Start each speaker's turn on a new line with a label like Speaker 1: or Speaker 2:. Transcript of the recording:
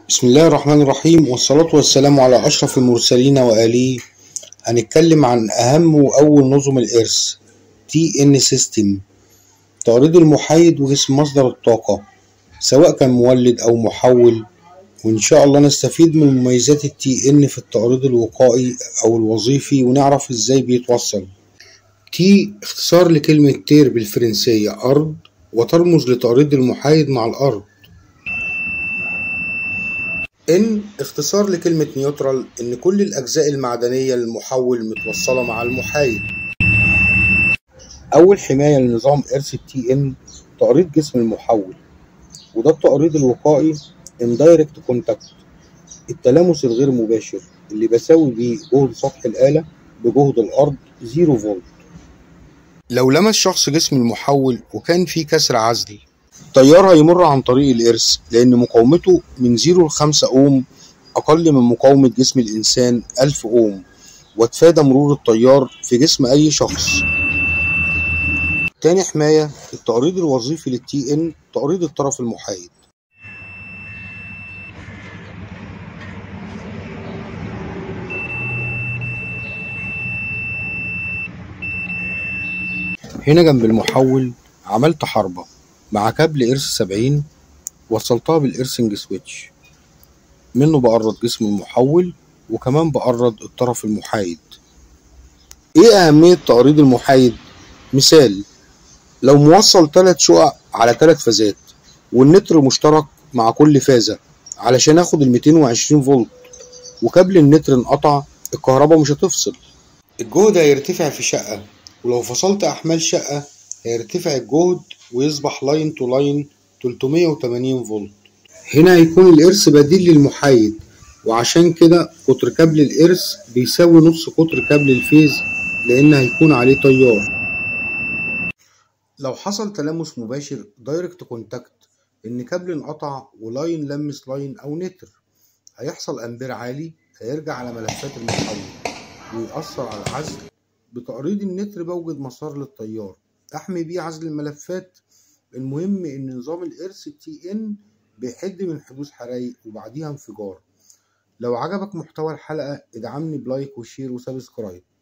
Speaker 1: بسم الله الرحمن الرحيم والصلاة والسلام على أشرف المرسلين وآله هنتكلم عن أهم وأول نظم الإرث تي إن سيستم تعريض المحايد وجسم مصدر الطاقة سواء كان مولد أو محول وإن شاء الله نستفيد من مميزات التي إن في التعريض الوقائي أو الوظيفي ونعرف إزاي بيتوصل تي اختصار لكلمة تير بالفرنسية أرض وترمز لتعريض المحايد مع الأرض ان اختصار لكلمة نيوترال ان كل الاجزاء المعدنية للمحول متوصلة مع المحايد اول حماية لنظام ارث التي ان تعريض جسم المحول وده التعريض الوقائي اندايركت كونتاكت التلامس الغير مباشر اللي بساوي بيه جهد سطح الآلة بجهد الأرض زيرو فولت لو لمس شخص جسم المحول وكان فيه كسر عزل التيار هيمر عن طريق الإرث لأن مقاومته من 0 ل 5 أوم أقل من مقاومة جسم الإنسان 1000 أوم واتفادى مرور التيار في جسم أي شخص تاني حماية التعريض الوظيفي للتي إن تعريض الطرف المحايد هنا جنب المحول عملت حربة مع كابل إرث سبعين وصلتها بالإرثنج سويتش منه بقرض جسم المحول وكمان بقرض الطرف المحايد ايه أهمية تعريض المحايد؟ مثال لو موصل تلات شقق على تلات فازات والنتر مشترك مع كل فازة علشان اخد الميتين وعشرين فولت وكابل النتر انقطع الكهرباء مش هتفصل الجهد هيرتفع في شقة ولو فصلت أحمال شقة هيرتفع الجهد ويصبح لاين تو لاين 380 فولت هنا هيكون الإرث بديل للمحايد وعشان كده قطر كابل الإرث بيساوي نص قطر كابل الفيز لأن هيكون عليه تيار لو حصل تلامس مباشر دايركت كونتاكت إن كابل انقطع ولاين لمس لاين أو نتر هيحصل أمبير عالي هيرجع على ملفات المحول ويأثر على العزل بتعريض النتر بوجد مسار للتيار احمي بيه عزل الملفات المهم ان نظام الارث تي ان بيحد من حدوث حرايق وبعديها انفجار لو عجبك محتوى الحلقة ادعمني بلايك وشير وسبسكرايب